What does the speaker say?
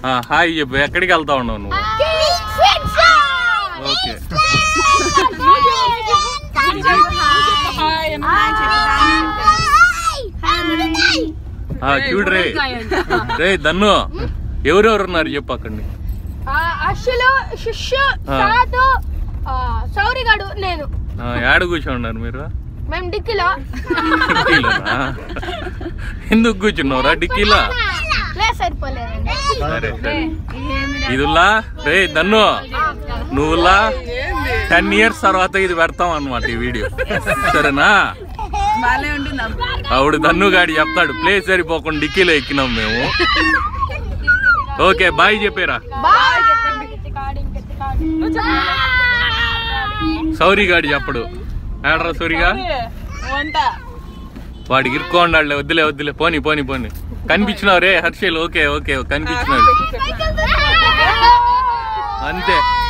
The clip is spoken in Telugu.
ఆ, హాయ్ చెప్పు ఎక్కడికి వెళ్తా ఉన్నావు నువ్వు ఓకే ఆ, చూడు రే రే దన్ను ఎవరెవరు ఉన్నారు చెప్పు అక్కడిని అశ్వలు శిష్యు ఆ. సాధు సౌరిగాడు నేను ఆ, ఏడ కూర్చోన్నారు మీరు మేము డిక్కీలో డిక్కీలోనా ఎందుకు కూర్చున్నావురా డిక్కీలో లే సరిపోలేదండి సరే సరే ఇదిలా రే దన్ను నువ్వులా టెన్ ఇయర్స్ తర్వాత ఇది పెడతాం అన్నమాట ఈ వీడియో సరేనా బాగానే ఉంటుంది అబ్బా. ఆవిడ దన్ను గాడి చెప్తాడు ప్లేస్ సరిపోకుండా డిక్కీలో ఎక్కినాం మేము ఓకే బాయ్ చెప్పారా సౌరి గాడి చెప్పడు ఏడరా సూరిగా వంట వాడికి ఇరుక్కోండాడులే వద్దులే వద్దులే పోని పోని పోని కనిపించినావు రే హర్షల్ ఓకే ఓకే కనిపించినాడు అంతే